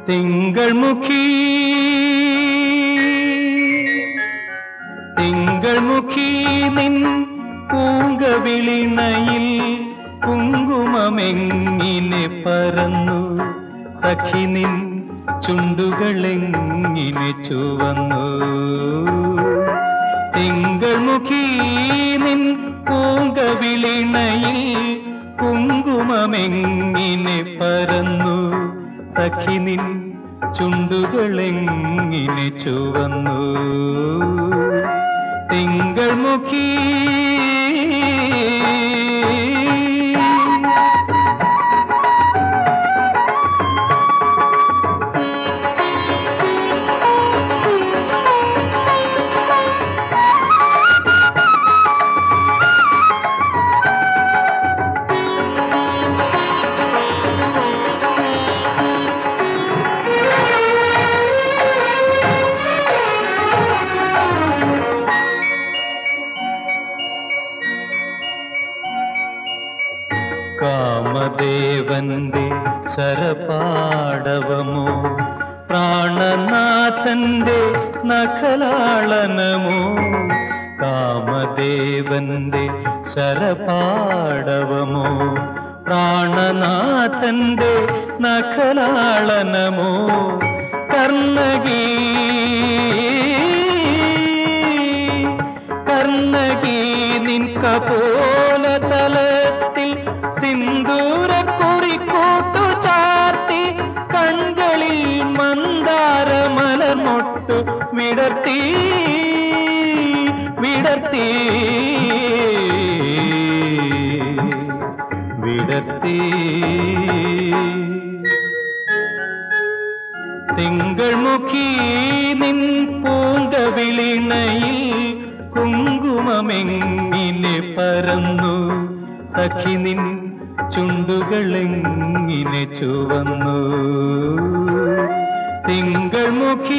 തിങ്കൾ മുഖി തിങ്കൾ മുഖി നിൻ പൂങ്കവിളിണയിൽ കുങ്കുമമെങ്ങിനെ പരന്നു സഖി നിൻ ചുണ്ടുകളെങ്ങിനെ ചുവന്നു തിങ്കൾ മുഖി നിൻ പൂങ്കവിളിണയിൽ കുങ്കുമമെങ്ങിനെ പരന്നു സഖി നിൻ ചുണ്ടുകളെങ്ങിനെ ചുവന്നു തിങ്കൾ മുഖി കാമദേവന്റെ ശരപാടവമോ പ്രാണനാഥന്റെ നഖലാളനമോ കാമദേവന്റെ ശരപാടവമോ പ്രാണനാഥന്റെ നഖലാളനമോ കർണകീ കർണകീ നിൻ കപോല തലത്തിൽ സിന്ദൂര കുറിക്കൂട്ടു ചാർത്തി കൺകളിൽ മന്ദാര മലർമൊട്ടു വിടർത്തി വിടർത്തി വിടർത്തി തിങ്കൾ മുഖി നിൻ പൂങ്കവിളിണയിൽ കുങ്കുമമെങ്ങിനെ പരന്നു സഖി നിൻ ചുണ്ടുകളെങ്ങിനെ ചുവന്നു തിങ്കൾ മുഖി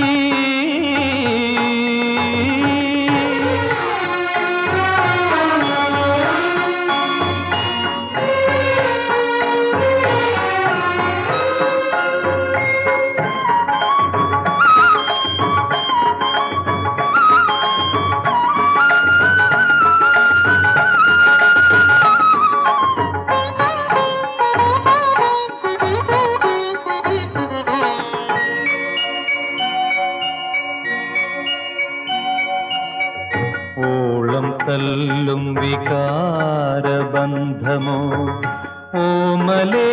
ഓളം തല്ലും വികാരബന്ധമോ ഓമലേ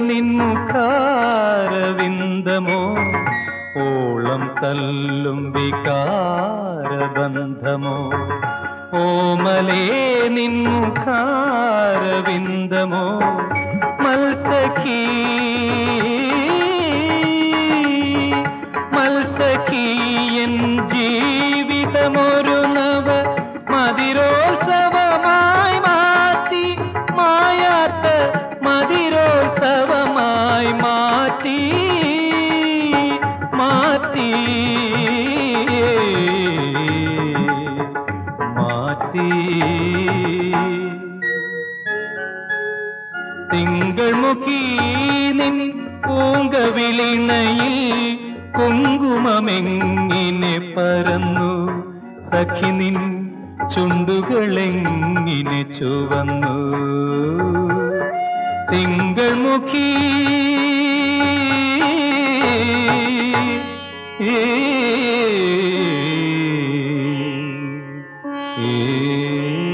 നിൻമുഖാരവിന്ദമോ ഓളം തല്ലും വികാരബന്ധമോ ഓമലേ നിൻമുഖാരവിന്ദമോ മത്സഖീ മത്സഖീ എൻ ജീവിതമൊരു നവ മതിരോത്സവമായി മാറ്റി മായാത്ത മതിരോത്സവമായി മാറ്റി മാറ്റി മാറ്റി തിങ്കൾ മുഖി നിൻ പൂങ്കവിളിണയിൽ കുങ്കുമമെങ്ങിനെ പരന്നു സഖി നിൻ ചുണ്ടുകളെങ്ങിനെ ചുവന്നു തിങ്കൾ മുഖി ഏ